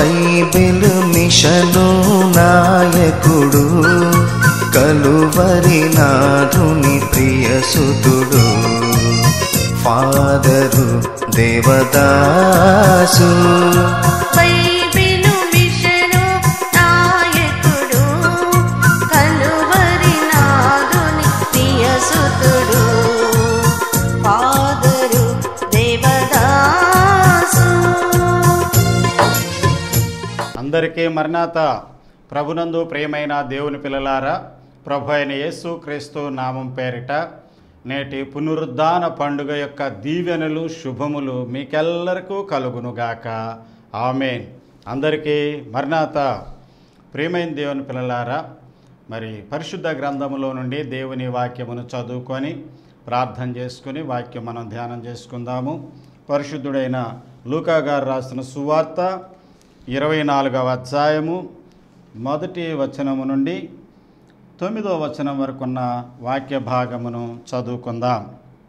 Bible mission నాయకుడు Calvary నాథుని ప్రియసుతుడు ఫాదరు దేవదాసు బైబిలు మిషను నాయకుడు కలువరి నాదుని ప్రియసుతుడు ఫాదరు దేవదాసు అందరికీ మరణాత ప్రభునందు ప్రియమైన దేవుని పిల్లలారా ప్రభు అయిన యేసు క్రీస్తు నామం పేరిట నేటి పునరుద్ధాన పండుగ యొక్క దీవెనలు శుభములు మీకెల్లరికూ కలుగునుగాక ఆమెన్ అందరికీ మరణాత ప్రియమైన దేవుని పిల్లలారా మరి పరిశుద్ధ గ్రంథములో నుండి దేవుని వాక్యమును చదువుకొని ప్రార్థన చేసుకుని వాక్యం మనం ధ్యానం చేసుకుందాము పరిశుద్ధుడైన లూకా గారు రాసిన సువార్త ఇరవై నాలుగవ అధ్యాయము మొదటి వచనము నుండి తొమ్మిదవ వచనం వరకున్న వాక్య భాగమును చదువుకుందాం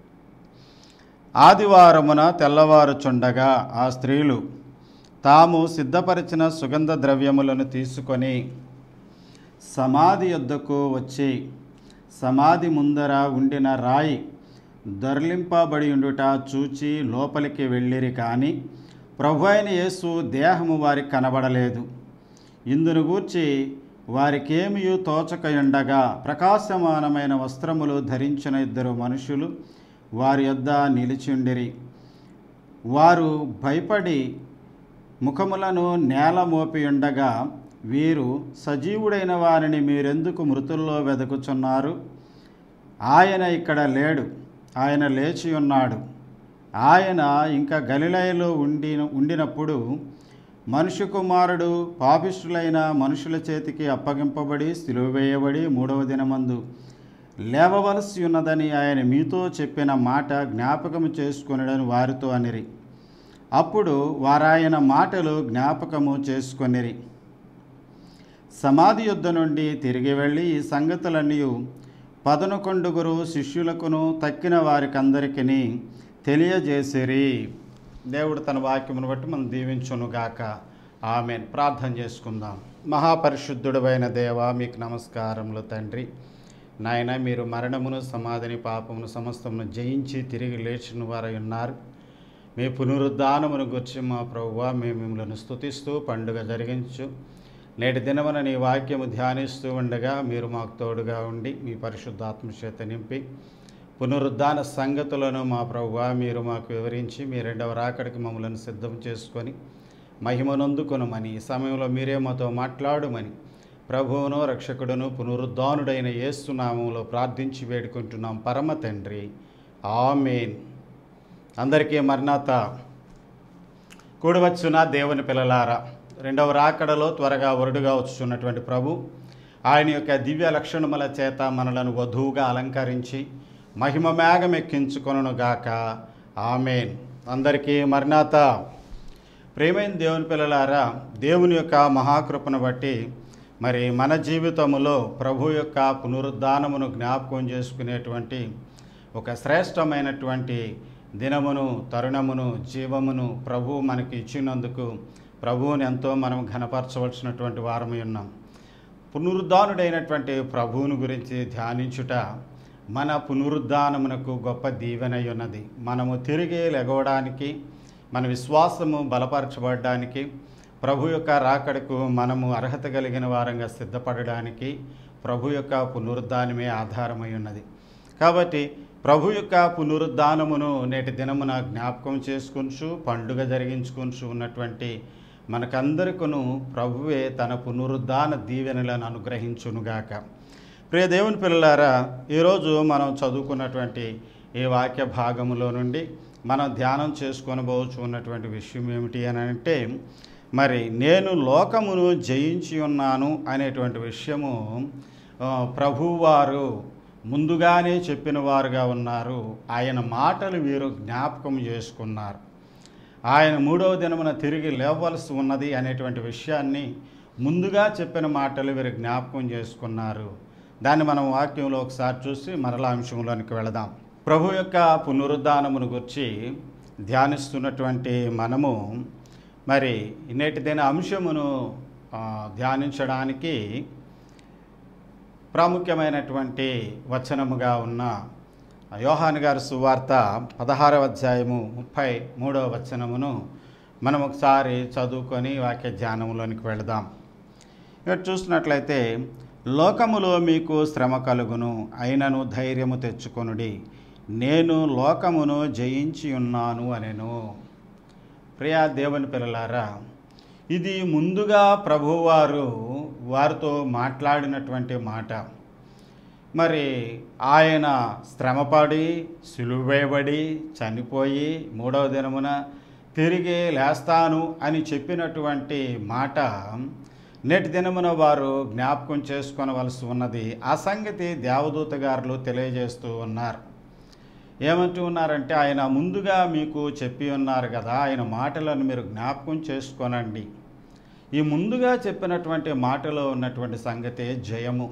ఆదివారమున తెల్లవారుచుండగా ఆ స్త్రీలు తాము సిద్ధపరిచిన సుగంధ ద్రవ్యములను తీసుకొని సమాధి యొద్దకు వచ్చి సమాధి ముందర ఉండిన రాయి దొర్లింపబడి ఉండుట చూచి లోపలికి వెళ్ళిరి కానీ ప్రభు అయిన యేసు దేహము వారికి కనబడలేదు ఇందును గూర్చి వారికేమీ తోచకయుండగా ప్రకాశమానమైన వస్త్రములు ధరించిన ఇద్దరు మనుషులు వారి యొద్ద నిలిచిండిరి వారు భయపడి ముఖములను నేల మోపి ఉండగా వీరు సజీవుడైన వారిని మీరెందుకు మృతుల్లో వెతుకుచున్నారు ఆయన ఇక్కడ లేడు ఆయన లేచి ఉన్నాడు ఆయన ఇంకా గలిలయలో ఉండి ఉండినప్పుడు మనుష్య కుమారుడు పాపిష్టులైన మనుషుల చేతికి అప్పగింపబడి సిలువ వేయబడి మూడవ దినమందు లేవవలసి ఉన్నదని ఆయన మీతో చెప్పిన మాట జ్ఞాపకము చేసుకొనడని వారితో అనిరి అప్పుడు వారాయన మాటలు జ్ఞాపకము చేసుకొనిరి సమాధి యుద్ధ నుండి తిరిగి వెళ్ళి ఈ సంగతులన్నీ పదనకొండుగురు శిష్యులకును తక్కిన వారికందరికీ తెలియజేసిరి దేవుడు తన వాక్యమును బట్టి మనం దీవించునుగాక ఆమెన్ ప్రార్థన చేసుకుందాం మహాపరిశుద్ధుడైన దేవ మీకు నమస్కారములు తండ్రి నాయన మీరు మరణమును సమాధిని పాపమును సమస్తమును జయించి తిరిగి లేచిన వారై ఉన్నారు మీ పునరుద్ధానమును గురించి మా ప్రభువ మేము మిమ్మల్ని స్తుతిస్తూ పండుగ జరిగించు నేటి దినమున నీ వాక్యము ధ్యానిస్తూ ఉండగా మీరు మాకు తోడుగా ఉండి మీ పరిశుద్ధాత్మ చేత నింపి పునరుద్ధాన సంగతులను మా ప్రభువ మీరు మాకు వివరించి మీ రెండవ రాకడికి మమ్మల్ని సిద్ధం చేసుకొని మహిమనొందుకొనమని ఈ సమయంలో మీరే మాతో మాట్లాడుమని ప్రభువును రక్షకుడును పునరుద్ధానుడైన యేసునామంలో ప్రార్థించి వేడుకుంటున్నాం పరమ తండ్రి ఆమెన్ అందరికీ మర్నాత కూడవచ్చున దేవుని పిల్లలారా రెండవ రాకడలో త్వరగా వరుడుగా వచ్చున్నటువంటి ప్రభు ఆయన యొక్క దివ్య లక్షణముల చేత మనలను వధువుగా అలంకరించి మహిమ మేఘమెక్కించుకొనుగాక గాక ఆమెన్ అందరికీ మర్నాత ప్రేమైన దేవుని పిల్లలారా దేవుని యొక్క మహాకృపను బట్టి మరి మన జీవితములో ప్రభు యొక్క పునరుద్ధానమును జ్ఞాపకం చేసుకునేటువంటి ఒక శ్రేష్టమైనటువంటి దినమును తరుణమును జీవమును ప్రభు మనకి ఇచ్చినందుకు ప్రభువుని ఎంతో మనం ఘనపరచవలసినటువంటి వారమై ఉన్నాం పునరుద్ధానుడైనటువంటి ప్రభువుని గురించి ధ్యానించుట మన పునరుద్ధానమునకు గొప్ప దీవెనై ఉన్నది మనము తిరిగి లెగవడానికి మన విశ్వాసము బలపరచబడడానికి ప్రభు యొక్క రాకడకు మనము అర్హత కలిగిన వారంగా సిద్ధపడడానికి ప్రభు యొక్క పునరుద్ధానమే ఆధారమై ఉన్నది కాబట్టి ప్రభు యొక్క పునరుద్ధానమును నేటి దినమున జ్ఞాపకం చేసుకుంటూ పండుగ జరిగించుకుంటూ ఉన్నటువంటి మనకందరికను ప్రభువే తన పునరుద్ధాన దీవెనలను అనుగ్రహించునుగాక ప్రియ దేవుని పిల్లలారా ఈరోజు మనం చదువుకున్నటువంటి ఈ వాక్య భాగములో నుండి మనం ధ్యానం చేసుకొనబోచు ఉన్నటువంటి విషయం ఏమిటి అని అంటే మరి నేను లోకమును జయించి ఉన్నాను అనేటువంటి విషయము ఆ, ప్రభువారు ముందుగానే చెప్పిన వారుగా ఉన్నారు ఆయన మాటలు వీరు జ్ఞాపకం చేసుకున్నారు ఆయన మూడవ దినమున తిరిగి లేవలసి ఉన్నది అనేటువంటి విషయాన్ని ముందుగా చెప్పిన మాటలు వీరు జ్ఞాపకం చేసుకున్నారు దాన్ని మనం వాక్యంలో ఒకసారి చూసి మరలా అంశంలోనికి వెళదాం ప్రభు యొక్క పునరుద్ధానమును గురించి ధ్యానిస్తున్నటువంటి మనము మరి నేటి దిన అంశమును ఆ, ధ్యానించడానికి ప్రాముఖ్యమైనటువంటి వచనముగా ఉన్న యోహాన్ గారి సువార్త పదహారవ అధ్యాయము ముప్పై మూడవ వచనమును మనం ఒకసారి చదువుకొని వాక్య ధ్యానంలోనికి వెళదాం ఇక్కడ చూసినట్లయితే లోకములో మీకు శ్రమ కలుగును అయినను ధైర్యము తెచ్చుకొనుడి నేను లోకమును జయించి ఉన్నాను అనెను ప్రియా దేవుని పిల్లలారా ఇది ముందుగా ప్రభువారు వారితో మాట్లాడినటువంటి మాట మరి ఆయన శ్రమపడి సులువేయబడి చనిపోయి మూడవ దినమున తిరిగి లేస్తాను అని చెప్పినటువంటి మాట నేటి దినమున వారు జ్ఞాపకం చేసుకొనవలసి ఉన్నది ఆ సంగతి దేవదూత గారులు తెలియజేస్తూ ఉన్నారు ఏమంటూ ఉన్నారంటే ఆయన ముందుగా మీకు చెప్పి ఉన్నారు కదా ఆయన మాటలను మీరు జ్ఞాపకం చేసుకోనండి ఈ ముందుగా చెప్పినటువంటి మాటలో ఉన్నటువంటి సంగతే జయము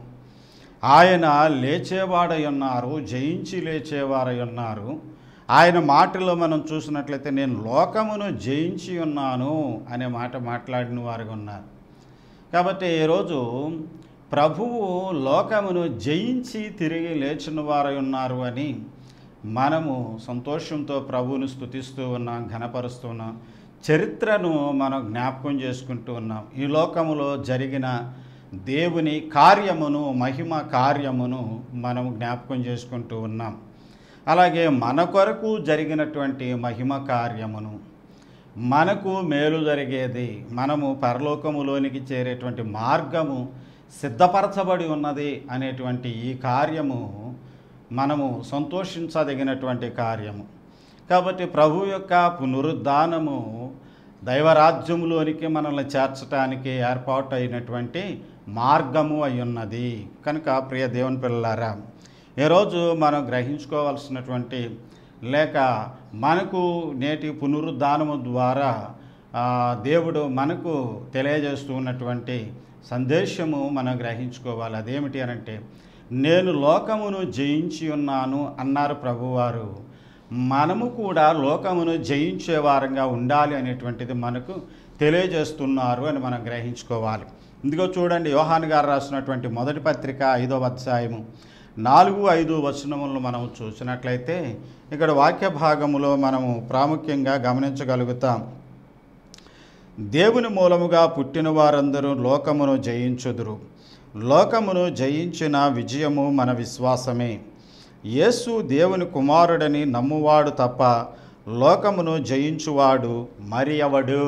ఆయన లేచేవాడై ఉన్నారు జయించి లేచేవారై ఉన్నారు ఆయన మాటలో మనం చూసినట్లయితే నేను లోకమును జయించి ఉన్నాను అనే మాట మాట్లాడిన వారుగా ఉన్నారు కాబట్టి ఈరోజు ప్రభువు లోకమును జయించి తిరిగి లేచిన వారై ఉన్నారు అని మనము సంతోషంతో ప్రభువును స్థుతిస్తూ ఉన్నాం ఘనపరుస్తున్నాం చరిత్రను మనం జ్ఞాపకం చేసుకుంటూ ఉన్నాం ఈ లోకములో జరిగిన దేవుని కార్యమును మహిమ కార్యమును మనం జ్ఞాపకం చేసుకుంటూ ఉన్నాం అలాగే మన కొరకు జరిగినటువంటి మహిమ కార్యమును మనకు మేలు జరిగేది మనము పరలోకములోనికి చేరేటువంటి మార్గము సిద్ధపరచబడి ఉన్నది అనేటువంటి ఈ కార్యము మనము సంతోషించదగినటువంటి కార్యము కాబట్టి ప్రభు యొక్క పునరుద్ధానము దైవరాజ్యములోనికి మనల్ని చేర్చడానికి ఏర్పాటు అయినటువంటి మార్గము అయి ఉన్నది కనుక ప్రియ దేవుని పిల్లలారా ఈరోజు మనం గ్రహించుకోవాల్సినటువంటి లేక మనకు నేటి పునరుద్ధానము ద్వారా ఆ, దేవుడు మనకు తెలియజేస్తూ ఉన్నటువంటి సందేశము మనం గ్రహించుకోవాలి అదేమిటి అనంటే నేను లోకమును జయించి ఉన్నాను అన్నారు ప్రభువారు మనము కూడా లోకమును జయించే వారంగా ఉండాలి అనేటువంటిది మనకు తెలియజేస్తున్నారు అని మనం గ్రహించుకోవాలి ఇందుకో చూడండి యోహాన్ గారు రాసినటువంటి మొదటి పత్రిక ఐదవ అధ్యాయము నాలుగు ఐదు వచనములను మనం చూసినట్లయితే ఇక్కడ వాక్య భాగములో మనము ప్రాముఖ్యంగా గమనించగలుగుతాం దేవుని మూలముగా పుట్టిన వారందరూ లోకమును జయించుదురు లోకమును జయించిన విజయము మన విశ్వాసమే యేసు దేవుని కుమారుడని నమ్మువాడు తప్ప లోకమును జయించువాడు మరి ఎవడు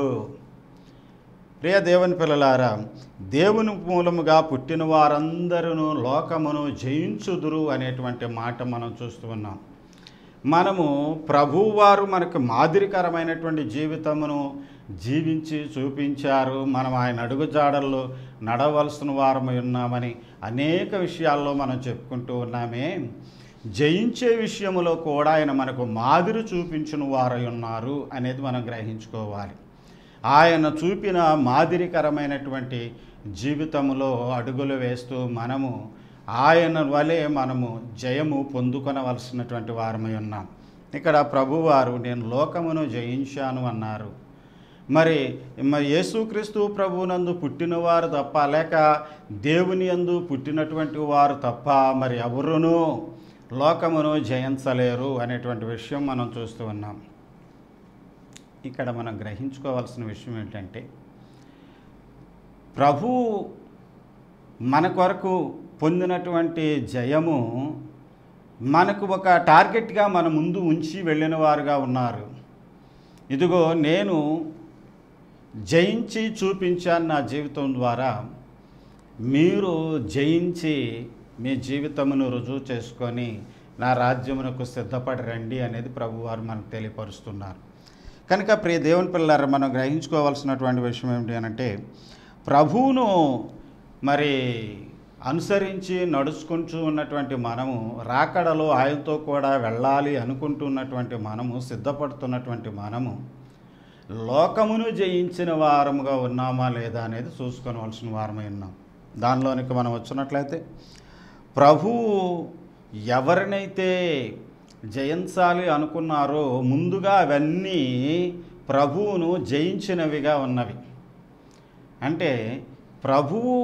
ప్రియ దేవుని పిల్లలారా దేవుని మూలముగా పుట్టిన వారందరూ లోకమును జయించుదురు అనేటువంటి మాట మనం చూస్తూ ఉన్నాం మనము ప్రభువారు మనకు మాదిరికరమైనటువంటి జీవితమును జీవించి చూపించారు మనం ఆయన అడుగుజాడల్లో నడవలసిన వారమై ఉన్నామని అనేక విషయాల్లో మనం చెప్పుకుంటూ ఉన్నామే జయించే విషయములో కూడా ఆయన మనకు మాదిరి చూపించిన వారై ఉన్నారు అనేది మనం గ్రహించుకోవాలి ఆయన చూపిన మాదిరికరమైనటువంటి జీవితంలో అడుగులు వేస్తూ మనము ఆయన వలె మనము జయము పొందుకొనవలసినటువంటి వారమై ఉన్నాం ఇక్కడ ప్రభువారు నేను లోకమును జయించాను అన్నారు మరి మరి యేసుక్రీస్తు ప్రభువునందు పుట్టినవారు తప్ప లేక దేవుని యందు పుట్టినటువంటి వారు తప్ప మరి ఎవరునూ లోకమును జయించలేరు అనేటువంటి విషయం మనం చూస్తూ ఉన్నాం ఇక్కడ మనం గ్రహించుకోవాల్సిన విషయం ఏంటంటే ప్రభు మన కొరకు పొందినటువంటి జయము మనకు ఒక టార్గెట్గా మన ముందు ఉంచి వెళ్ళిన వారుగా ఉన్నారు ఇదిగో నేను జయించి చూపించాను నా జీవితం ద్వారా మీరు జయించి మీ జీవితమును రుజువు చేసుకొని నా రాజ్యమునకు సిద్ధపడి రండి అనేది ప్రభువారు మనకు తెలియపరుస్తున్నారు కనుక ప్రియ దేవుని పిల్లలారా మనం గ్రహించుకోవాల్సినటువంటి విషయం ఏమిటి అనంటే ప్రభువును మరి అనుసరించి నడుచుకుంటూ ఉన్నటువంటి మనము రాకడలో ఆయనతో కూడా వెళ్ళాలి అనుకుంటున్నటువంటి మనము సిద్ధపడుతున్నటువంటి మనము లోకమును జయించిన వారముగా ఉన్నామా లేదా అనేది చూసుకోవాల్సిన వారమై ఉన్నాం దానిలోనికి మనం వచ్చినట్లయితే ప్రభువు ఎవరినైతే జయించాలి అనుకున్నారో ముందుగా అవన్నీ ప్రభువును జయించినవిగా ఉన్నవి అంటే ప్రభువు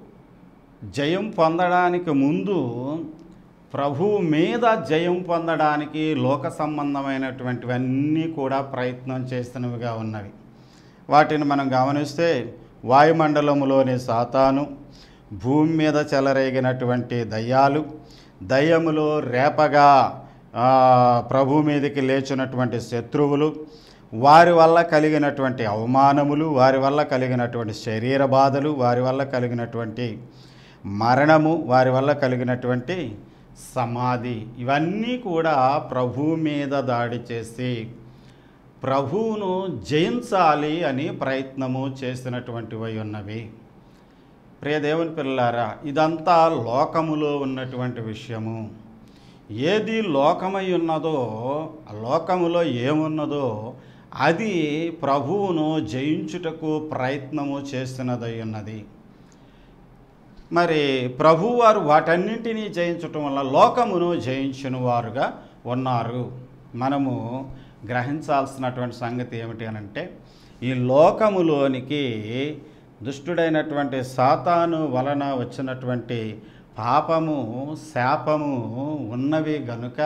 జయం పొందడానికి ముందు ప్రభువు మీద జయం పొందడానికి లోక సంబంధమైనటువంటివన్నీ కూడా ప్రయత్నం చేస్తున్నవిగా ఉన్నవి వాటిని మనం గమనిస్తే వాయుమండలములోని సాతాను భూమి మీద చెలరేగినటువంటి దయ్యాలు దయ్యములో రేపగా ఆ, ప్రభు మీదకి లేచినటువంటి శత్రువులు వారి వల్ల కలిగినటువంటి అవమానములు వారి వల్ల కలిగినటువంటి శరీర బాధలు వారి వల్ల కలిగినటువంటి మరణము వారి వల్ల కలిగినటువంటి సమాధి ఇవన్నీ కూడా ప్రభు మీద దాడి చేసి ప్రభువును జయించాలి అని ప్రయత్నము చేసినటువంటివై ఉన్నవి ప్రియ దేవుని పిల్లారా ఇదంతా లోకములో ఉన్నటువంటి విషయము ఏది లోకమై ఉన్నదో ఆ లోకములో ఏమున్నదో అది ప్రభువును జయించుటకు ప్రయత్నము చేస్తున్నదై ఉన్నది మరి ప్రభువారు వాటన్నింటినీ జయించటం వల్ల లోకమును జయించిన వారుగా ఉన్నారు మనము గ్రహించాల్సినటువంటి సంగతి ఏమిటి అని అంటే ఈ లోకములోనికి దుష్టుడైనటువంటి సాతాను వలన వచ్చినటువంటి పాపము శాపము ఉన్నవి గనుక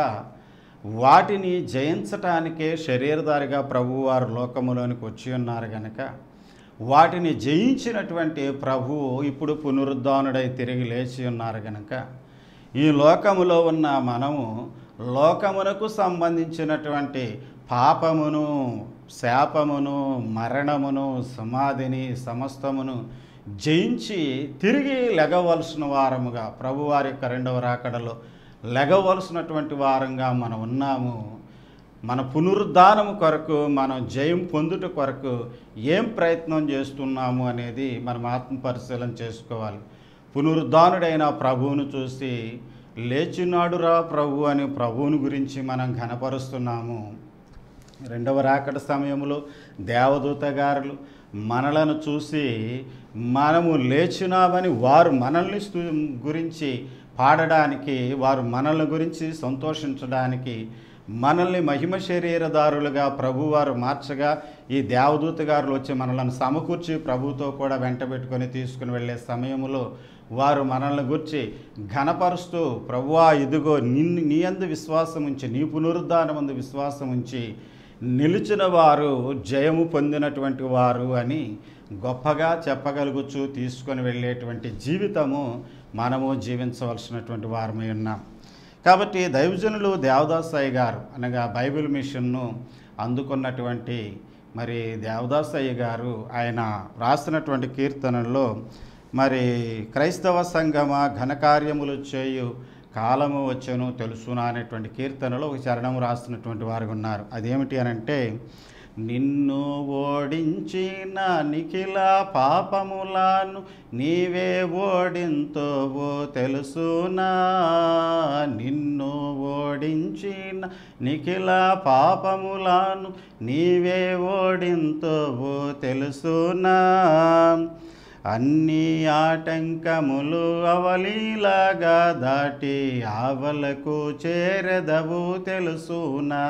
వాటిని జయించటానికే శరీరధారిగా ప్రభువారు లోకములోనికి వచ్చి ఉన్నారు గనుక వాటిని జయించినటువంటి ప్రభువు ఇప్పుడు పునరుద్ధానుడై తిరిగి లేచి ఉన్నారు గనుక ఈ లోకములో ఉన్న మనము లోకమునకు సంబంధించినటువంటి పాపమును శాపమును మరణమును సమాధిని సమస్తమును జయించి తిరిగి లెగవలసిన వారముగా ప్రభువారి యొక్క రెండవ రాకడలో లెగవలసినటువంటి వారంగా మనం ఉన్నాము మన పునరుద్ధానము కొరకు మనం జయం పొందుట కొరకు ఏం ప్రయత్నం చేస్తున్నాము అనేది మనం ఆత్మ పరిశీలన చేసుకోవాలి పునరుద్ధానుడైన ప్రభువును చూసి లేచినాడురా ప్రభు అని ప్రభువుని గురించి మనం ఘనపరుస్తున్నాము రెండవ రాకడ సమయంలో దేవదూత గారులు మనలను చూసి మనము లేచినామని వారు మనల్ని స్తు- గురించి పాడడానికి వారు మనల్ని గురించి సంతోషించడానికి మనల్ని మహిమ శరీరదారులుగా ప్రభువారు మార్చగా ఈ దేవదూత గారులు వచ్చి మనలను సమకూర్చి ప్రభుతో కూడా వెంట పెట్టుకొని తీసుకుని వెళ్ళే సమయంలో వారు మనల్ని గుర్చి ఘనపరుస్తూ ప్రభువా ఇదిగో నిన్ను నీ అందు విశ్వాసం ఉంచి నీ పునరుద్ధానమందు విశ్వాసం ఉంచి నిలిచిన వారు జయము పొందినటువంటి వారు అని గొప్పగా చెప్పగలుగుచు తీసుకొని వెళ్ళేటువంటి జీవితము మనము జీవించవలసినటువంటి వారమై ఉన్నాం కాబట్టి దైవజనులు దేవదాసాయి గారు అనగా బైబిల్ మిషన్ను అందుకున్నటువంటి మరి దేవదాసయ్య గారు ఆయన రాసినటువంటి కీర్తనల్లో మరి క్రైస్తవ సంగమ ఘనకార్యములు చేయు కాలము వచ్చను తెలుసునా అనేటువంటి కీర్తనలో ఒక చరణం రాస్తున్నటువంటి వారు ఉన్నారు అదేమిటి అని అంటే నిన్ను ఓడించిన నిఖిల పాపములను నీవే ఓడింతోవో తెలుసునా నిన్ను ఓడించిన నిఖిల పాపములను నీవే ఓడింతోవో తెలుసునా అన్ని ఆటంకములు అవలీలాగా దాటి ఆవలకు చేరదవు తెలుసునా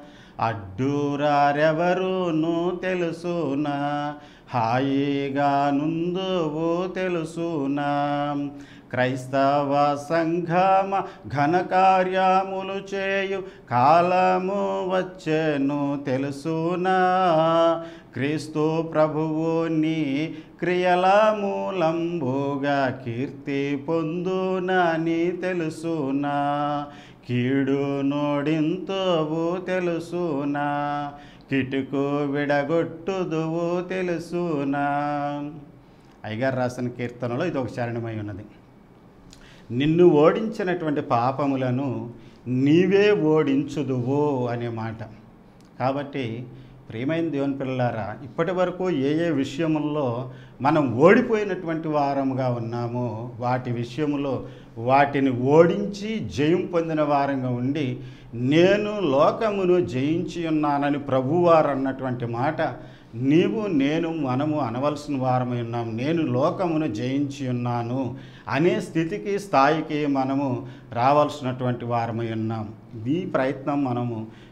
అడ్డూరారెవరును తెలుసునా హాయిగా నుందువు తెలుసునా క్రైస్తవ సంఘమ ఘనకార్యములు చేయు కాలము వచ్చెను తెలుసునా క్రీస్తు ప్రభువు నీ క్రియల మూలంబుగా కీర్తి పొందునని తెలుసునా కీడు నోడింతువు తెలుసునా కిటుకు విడగొట్టుదువు తెలుసునా అయ్యగారు రాసిన కీర్తనలో ఇది ఒక చరణమై ఉన్నది నిన్ను ఓడించినటువంటి పాపములను నీవే ఓడించుదువు అనే మాట కాబట్టి ప్రియమైన దేవుని పిల్లలారా ఇప్పటి వరకు ఏ ఏ విషయముల్లో మనం ఓడిపోయినటువంటి వారముగా ఉన్నామో వాటి విషయములో వాటిని ఓడించి జయం పొందిన వారంగా ఉండి నేను లోకమును జయించి ఉన్నానని ప్రభువారు అన్నటువంటి మాట నీవు నేను మనము అనవలసిన వారమై ఉన్నాం నేను లోకమును జయించి ఉన్నాను అనే స్థితికి స్థాయికి మనము రావాల్సినటువంటి వారమై ఉన్నాం ఈ ప్రయత్నం మనము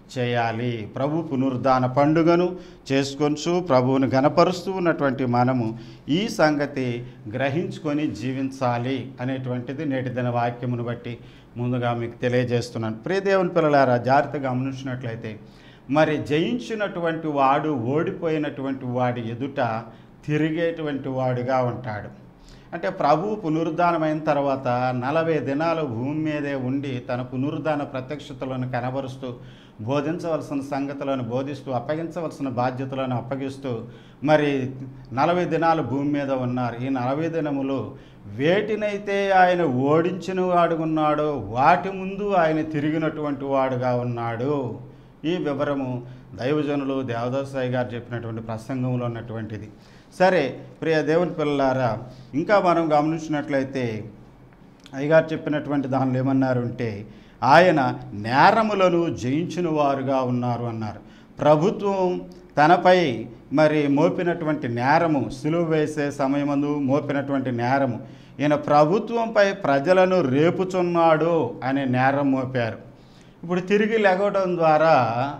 చేయాలి ప్రభు పునరుద్ధాన పండుగను చేసుకొంచు ప్రభువును గనపరుస్తూ ఉన్నటువంటి మనము ఈ సంగతి గ్రహించుకొని జీవించాలి అనేటువంటిది నేటి దిన వాక్యమును బట్టి ముందుగా మీకు తెలియజేస్తున్నాను ప్రియ దేవుని పిల్లలారా జాగ్రత్తగా గమనించినట్లయితే మరి జయించినటువంటి వాడు ఓడిపోయినటువంటి వాడి ఎదుట తిరిగేటువంటి వాడుగా ఉంటాడు అంటే ప్రభు పునరుద్ధానమైన తర్వాత నలభై దినాలు భూమి మీదే ఉండి తన పునరుద్ధాన ప్రత్యక్షతలను కనబరుస్తూ బోధించవలసిన సంగతులను బోధిస్తూ అప్పగించవలసిన బాధ్యతలను అప్పగిస్తూ మరి నలభై దినాలు భూమి మీద ఉన్నారు ఈ నలభై దినములు వేటినైతే ఆయన ఓడించిన వాడు ఉన్నాడో వాటి ముందు ఆయన తిరిగినటువంటి వాడుగా ఉన్నాడు ఈ వివరము దైవజనులు దేవదాసాయి గారు చెప్పినటువంటి ప్రసంగంలో ఉన్నటువంటిది సరే ప్రియ దేవుని పిల్లలారా ఇంకా మనం గమనించినట్లయితే అయ్యగారు చెప్పినటువంటి దానిలో ఏమన్నారు అంటే ఆయన నేరములను జయించిన వారుగా ఉన్నారు అన్నారు ప్రభుత్వం తనపై మరి మోపినటువంటి నేరము సులువ వేసే సమయమందు మోపినటువంటి నేరము ఈయన ప్రభుత్వంపై ప్రజలను రేపుచున్నాడు అనే నేరం మోపారు ఇప్పుడు తిరిగి లెగవడం ద్వారా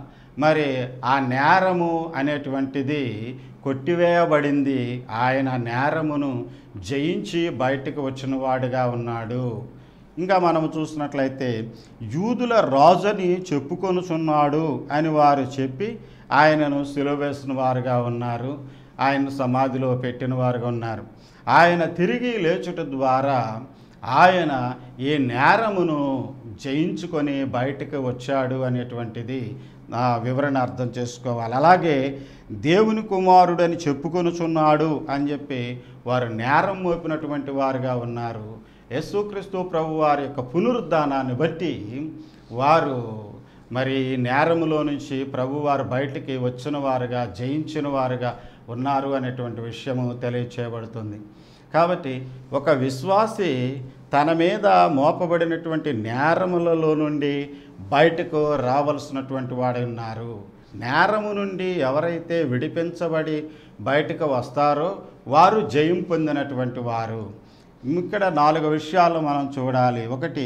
మరి ఆ నేరము అనేటువంటిది కొట్టివేయబడింది ఆయన నేరమును జయించి బయటకు వచ్చిన వాడుగా ఉన్నాడు ఇంకా మనం చూసినట్లయితే యూదుల రాజుని చెప్పుకొనుచున్నాడు అని వారు చెప్పి ఆయనను సిలువేసిన వారుగా ఉన్నారు ఆయన సమాధిలో పెట్టిన వారుగా ఉన్నారు ఆయన తిరిగి లేచుట ద్వారా ఆయన ఈ నేరమును జయించుకొని బయటకు వచ్చాడు అనేటువంటిది ఆ వివరణ అర్థం చేసుకోవాలి అలాగే దేవుని కుమారుడని చెప్పుకొనుచున్నాడు అని చెప్పి వారు నేరం మోపినటువంటి వారుగా ఉన్నారు యేసుక్రీస్తు ప్రభు వారి యొక్క పునరుద్ధానాన్ని బట్టి వారు మరి నేరములో నుంచి ప్రభువారు బయటికి వచ్చిన వారుగా జయించిన వారుగా ఉన్నారు అనేటువంటి విషయము తెలియచేయబడుతుంది కాబట్టి ఒక విశ్వాసి తన మీద మోపబడినటువంటి నేరములలో నుండి బయటకు రావలసినటువంటి వాడు ఉన్నారు నేరము నుండి ఎవరైతే విడిపించబడి బయటకు వస్తారో వారు జయం పొందినటువంటి వారు ఇక్కడ నాలుగు విషయాలు మనం చూడాలి ఒకటి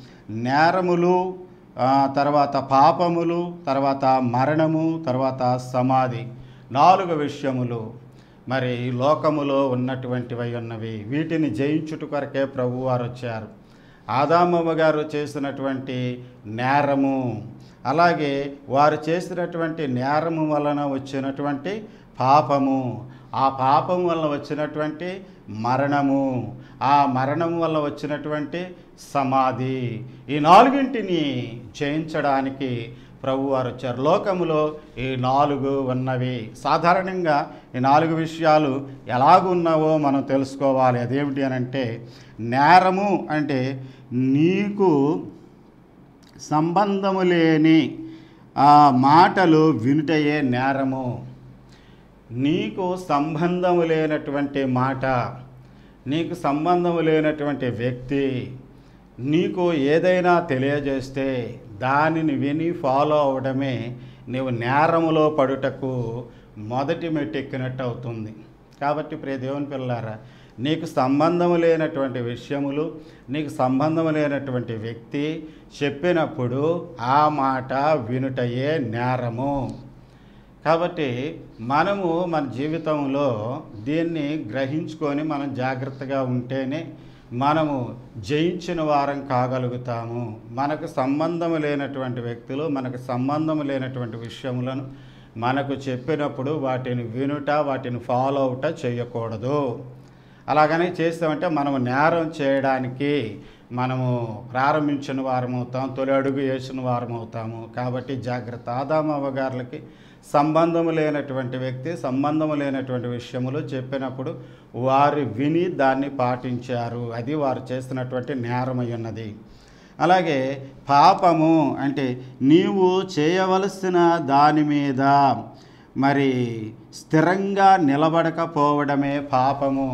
నేరములు ఆ, తర్వాత పాపములు తర్వాత మరణము తర్వాత సమాధి నాలుగు విషయములు మరి ఈ లోకములో ఉన్నటువంటివై ఉన్నవి వీటిని జయించుట కొరకే ప్రభు వారు వచ్చారు ఆదామవ్వ గారు చేసినటువంటి నేరము అలాగే వారు చేసినటువంటి నేరము వలన వచ్చినటువంటి పాపము ఆ పాపం వలన వచ్చినటువంటి మరణము ఆ మరణం వల్ల వచ్చినటువంటి సమాధి ఈ నాలుగింటిని జయించడానికి ప్రభు వారు వచ్చారు లోకములో ఈ నాలుగు ఉన్నవి సాధారణంగా ఈ నాలుగు విషయాలు ఎలాగున్నావో మనం తెలుసుకోవాలి అదేమిటి అని అంటే నేరము అంటే నీకు సంబంధము లేని ఆ మాటలు వినుటయే నేరము నీకు సంబంధము లేనటువంటి మాట నీకు సంబంధము లేనటువంటి వ్యక్తి నీకు ఏదైనా తెలియజేస్తే దానిని విని ఫాలో అవడమే నీవు నేరములో పడుటకు మొదటి మెట్టెక్కినట్టు అవుతుంది కాబట్టి ప్రియ దేవుని పిల్లారా నీకు సంబంధము లేనటువంటి విషయములు నీకు సంబంధం లేనటువంటి వ్యక్తి చెప్పినప్పుడు ఆ మాట వినుటయే నేరము కాబట్టి మనము మన జీవితంలో దీన్ని గ్రహించుకొని మనం జాగ్రత్తగా ఉంటేనే మనము జయించిన వారం కాగలుగుతాము మనకు సంబంధం లేనటువంటి వ్యక్తులు మనకు సంబంధం లేనటువంటి విషయములను మనకు చెప్పినప్పుడు వాటిని వినుట వాటిని ఫాలో అవుట చేయకూడదు అలాగని చేస్తామంటే మనము నేరం చేయడానికి మనము ప్రారంభించిన వారం అవుతాం తొలి అడుగు వేసిన వారం అవుతాము కాబట్టి జాగ్రత్త ఆదామవ్వ గారులకి సంబంధము లేనటువంటి వ్యక్తి సంబంధము లేనటువంటి విషయములు చెప్పినప్పుడు వారు విని దాన్ని పాటించారు అది వారు చేస్తున్నటువంటి నేరమై ఉన్నది అలాగే పాపము అంటే నీవు చేయవలసిన దాని మీద మరి స్థిరంగా నిలబడకపోవడమే పాపము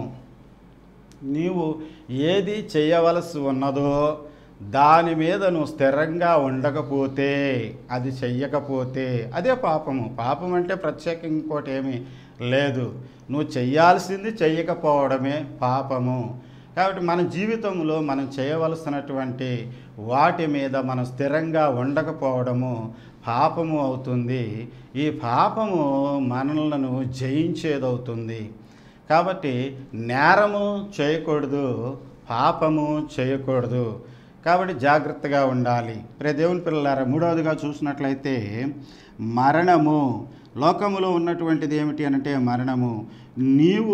నీవు ఏది చేయవలసి ఉన్నదో దాని మీద నువ్వు స్థిరంగా ఉండకపోతే అది చెయ్యకపోతే అదే పాపము పాపం అంటే ప్రత్యేక ఇంకోటి ఏమీ లేదు నువ్వు చెయ్యాల్సింది చెయ్యకపోవడమే పాపము కాబట్టి మన జీవితంలో మనం చేయవలసినటువంటి వాటి మీద మనం స్థిరంగా ఉండకపోవడము పాపము అవుతుంది ఈ పాపము మనలను జయించేదవుతుంది కాబట్టి నేరము చేయకూడదు పాపము చేయకూడదు కాబట్టి జాగ్రత్తగా ఉండాలి ప్రే దేవుని పిల్లలారా మూడవదిగా చూసినట్లయితే మరణము లోకములో ఉన్నటువంటిది ఏమిటి అంటే మరణము నీవు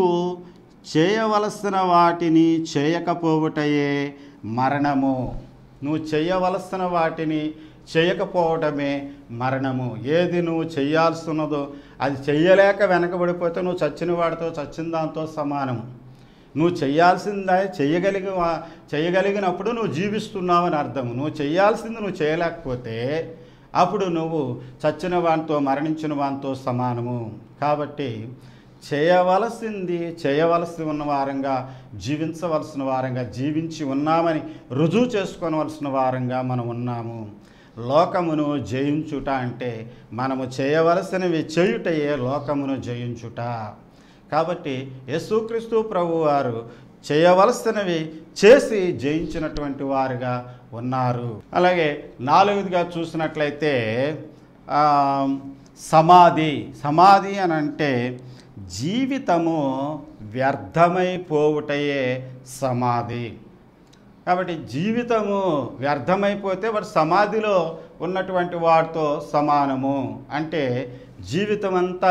చేయవలసిన వాటిని చేయకపోవటయే మరణము నువ్వు చేయవలసిన వాటిని చేయకపోవటమే మరణము ఏది నువ్వు చేయాల్సినదో అది చెయ్యలేక వెనకబడిపోతే నువ్వు చచ్చిన వాడితో చచ్చిన దాంతో సమానము నువ్వు చేయాల్సిందే చేయగలిగి చేయగలిగినప్పుడు నువ్వు జీవిస్తున్నావు అని అర్థం నువ్వు చేయాల్సింది నువ్వు చేయలేకపోతే అప్పుడు నువ్వు చచ్చిన వానితో మరణించిన వానితో సమానము కాబట్టి చేయవలసింది చేయవలసి ఉన్న వారంగా జీవించవలసిన వారంగా జీవించి ఉన్నామని రుజువు చేసుకోవలసిన వారంగా మనం ఉన్నాము లోకమును జయించుట అంటే మనము చేయవలసినవి చేయుటయే లోకమును జయించుట కాబట్టి యేసుక్రీస్తు ప్రభు వారు చేయవలసినవి చేసి జయించినటువంటి వారుగా ఉన్నారు అలాగే నాలుగవదిగా చూసినట్లయితే ఆ, సమాధి సమాధి అని అంటే జీవితము వ్యర్థమైపోవుటయే సమాధి కాబట్టి జీవితము వ్యర్థమైపోతే వాడు సమాధిలో ఉన్నటువంటి వాడితో సమానము అంటే జీవితం అంతా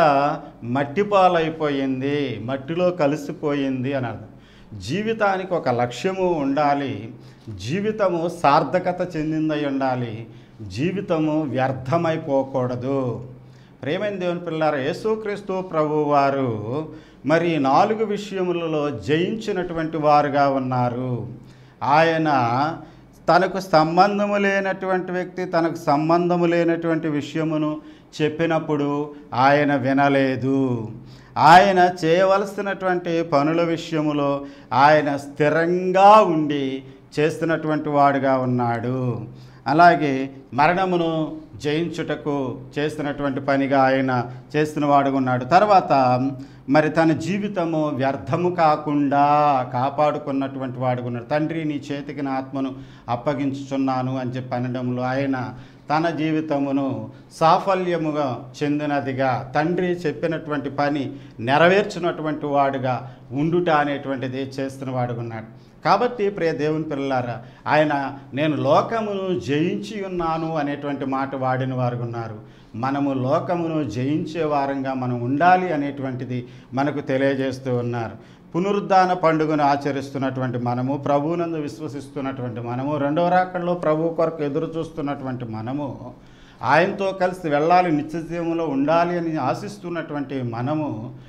మట్టిపాలైపోయింది మట్టిలో కలిసిపోయింది అని అర్థం జీవితానికి ఒక లక్ష్యము ఉండాలి జీవితము సార్థకత చెందిందై ఉండాలి జీవితము వ్యర్థమైపోకూడదు ప్రేమైన దేవుని పిల్లారా యేసుక్రీస్తు ప్రభు వారు మరి ఈ నాలుగు విషయములలో జయించినటువంటి వారుగా ఉన్నారు ఆయన తనకు సంబంధము లేనటువంటి వ్యక్తి తనకు సంబంధము లేనటువంటి విషయమును చెప్పినప్పుడు ఆయన వినలేదు ఆయన చేయవలసినటువంటి పనుల విషయములో ఆయన స్థిరంగా ఉండి చేస్తున్నటువంటి వాడుగా ఉన్నాడు అలాగే మరణమును జయించుటకు చేస్తున్నటువంటి పనిగా ఆయన చేస్తున్న వాడుగా ఉన్నాడు తర్వాత మరి తన జీవితము వ్యర్థము కాకుండా కాపాడుకున్నటువంటి వాడుగా ఉన్నాడు తండ్రి నీ చేతికి నా ఆత్మను అప్పగించుచున్నాను అని చెప్పి అనడంలో ఆయన తన జీవితమును సాఫల్యముగా చెందినదిగా తండ్రి చెప్పినటువంటి పని నెరవేర్చినటువంటి వాడుగా ఉండుట అనేటువంటిది చేస్తున్న వాడుగా ఉన్నాడు కాబట్టి ప్రియ దేవుని పిల్లలారా ఆయన నేను లోకమును జయించి ఉన్నాను అనేటువంటి మాట వాడిన వారు ఉన్నారు మనము లోకమును జయించే వారంగా మనం ఉండాలి అనేటువంటిది మనకు తెలియజేస్తూ ఉన్నారు పునరుద్ధాన పండుగను ఆచరిస్తున్నటువంటి మనము ప్రభువునందు విశ్వసిస్తున్నటువంటి మనము రెండవ రాకడలో ప్రభు కొరకు ఎదురు చూస్తున్నటువంటి మనము ఆయనతో కలిసి వెళ్ళాలి నిత్యజీవంలో ఉండాలి అని ఆశిస్తున్నటువంటి మనము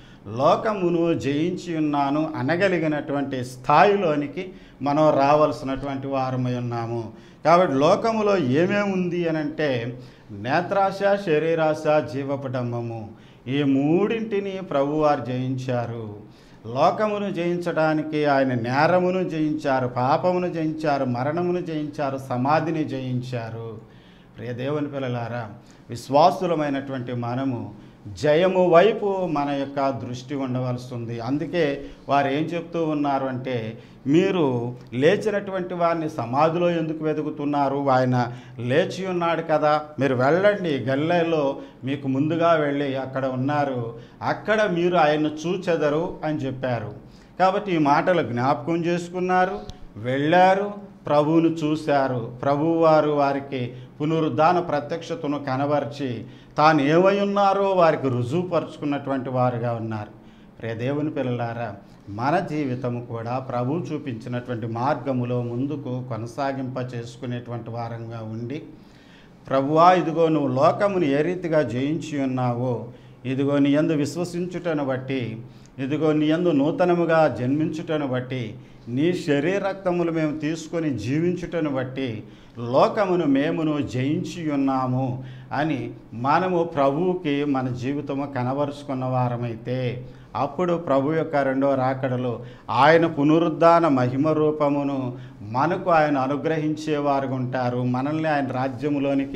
లోకమును జయించి ఉన్నాను అనగలిగినటువంటి స్థాయిలోనికి మనం రావాల్సినటువంటి వారమై ఉన్నాము కాబట్టి లోకములో ఏమేమి ఉంది అని అంటే నేత్రాశ శరీరాశ జీవపటంబము ఈ మూడింటిని ప్రభువారు జయించారు లోకమును జయించడానికి ఆయన నేరమును జయించారు పాపమును జయించారు మరణమును జయించారు సమాధిని జయించారు ప్రియ దేవుని పిల్లలారా విశ్వాసులమైనటువంటి మనము జయము వైపు మన యొక్క దృష్టి ఉండవలసి ఉంది అందుకే వారు ఏం చెప్తూ ఉన్నారు అంటే మీరు లేచినటువంటి వారిని సమాధిలో ఎందుకు వెతుకుతున్నారు ఆయన లేచి ఉన్నాడు కదా మీరు వెళ్ళండి గల్లెలో మీకు ముందుగా వెళ్ళి అక్కడ ఉన్నారు అక్కడ మీరు ఆయన్ను చూచెదరు అని చెప్పారు కాబట్టి ఈ మాటలు జ్ఞాపకం చేసుకున్నారు వెళ్ళారు ప్రభువును చూశారు ప్రభువారు వారికి పునరుద్ధాన ప్రత్యక్షతను కనబరిచి తాను ఏమై ఉన్నారో వారికి రుజువుపరుచుకున్నటువంటి వారుగా ఉన్నారు ప్రియ దేవుని పిల్లలారా మన జీవితము కూడా ప్రభు చూపించినటువంటి మార్గములో ముందుకు కొనసాగింప చేసుకునేటువంటి వారంగా ఉండి ప్రభువా ఇదిగో నువ్వు లోకమును ఏ రీతిగా జయించి ఉన్నావో ఇదిగో నీ యందు విశ్వసించుటను బట్టి ఇదిగో నీ యందు నూతనముగా జన్మించుటను బట్టి నీ శరీరక్తములు మేము తీసుకొని జీవించుటను బట్టి లోకమును మేమును జయించి ఉన్నాము అని మనము ప్రభువుకి మన జీవితము కనబరుచుకున్న వారమైతే అప్పుడు ప్రభు యొక్క రెండో రాకడలో ఆయన పునరుద్ధాన మహిమ రూపమును మనకు ఆయన అనుగ్రహించేవారు ఉంటారు మనల్ని ఆయన రాజ్యములోనికి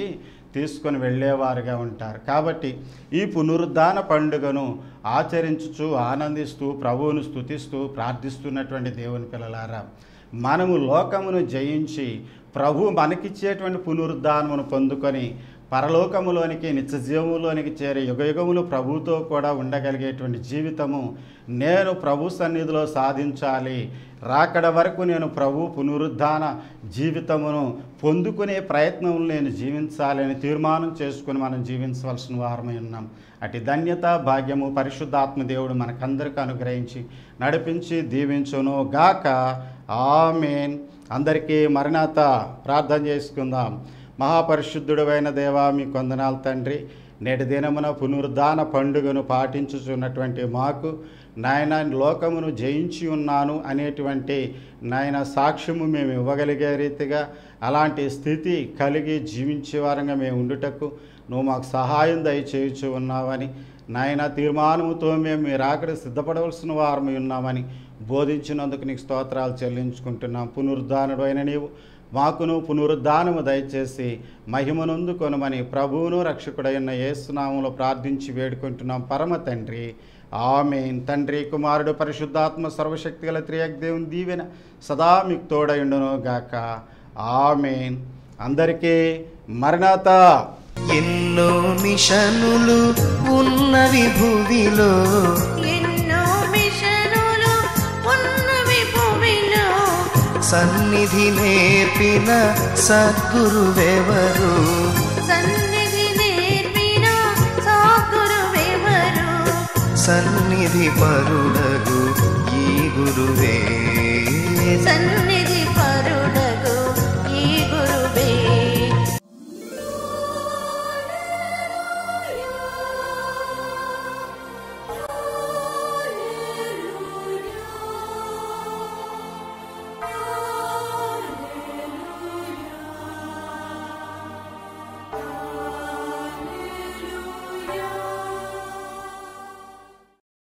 తీసుకొని వెళ్ళేవారుగా ఉంటారు కాబట్టి ఈ పునరుద్ధాన పండుగను ఆచరించుచు ఆనందిస్తూ ప్రభువును స్తుతిస్తూ ప్రార్థిస్తున్నటువంటి దేవుని పిల్లలారా మనము లోకమును జయించి ప్రభు మనకిచ్చేటువంటి పునరుద్ధానమును పొందుకొని పరలోకములోనికి నిత్య జీవములోనికి చేరే యుగయుగములు ప్రభుతో కూడా ఉండగలిగేటువంటి జీవితము నేను ప్రభు సన్నిధిలో సాధించాలి రాకడ వరకు నేను ప్రభు పునరుద్ధాన జీవితమును పొందుకునే ప్రయత్నములు నేను జీవించాలని తీర్మానం చేసుకుని మనం జీవించవలసిన వారమై ఉన్నాం అటు ధన్యత భాగ్యము పరిశుద్ధాత్మ దేవుడు మనకందరికీ అనుగ్రహించి నడిపించి దీవించును గాక ఆమెన్ అందరికీ మరణాత ప్రార్థన చేసుకుందాం మహాపరిశుద్ధుడైన దేవా మీ కొందనాలు తండ్రి నేటి దినమున పునరుద్ధాన పండుగను పాటించుచున్నటువంటి మాకు నాయన లోకమును జయించి ఉన్నాను అనేటువంటి నాయన సాక్ష్యము మేము ఇవ్వగలిగే రీతిగా అలాంటి స్థితి కలిగి జీవించే వారంగా మేము ఉండుటకు నువ్వు మాకు సహాయం దయచేయచ్చు ఉన్నావని నాయన తీర్మానముతో మేము మీరు ఆకడ సిద్ధపడవలసిన వారమై ఉన్నామని బోధించినందుకు నీకు స్తోత్రాలు చెల్లించుకుంటున్నాం పునరుద్ధానుడు అయిన నీవు మాకును పునరుద్ధానము దయచేసి మహిమనందు కొనమని ప్రభువును రక్షకుడైన యేసునామంలో ప్రార్థించి వేడుకుంటున్నాం పరమ తండ్రి ఆమెన్ తండ్రి కుమారుడు పరిశుద్ధాత్మ సర్వశక్తి గల త్రియాక్ దేవుని దీవెన సదా మీకు తోడయుండును గాక ఆమెన్ అందరికీ మరణాత ఎన్నో మిషనులు ఉన్నవి భూమిలో ఎన్నో మిషనులు ఉన్నవి భూమిలో సన్నిధి నేర్పిన సద్గురువెవరు సన్నిధి నేర్పిన సాగురువెవరు సన్నిధి పరుడగు ఈ గురువే సన్నిధి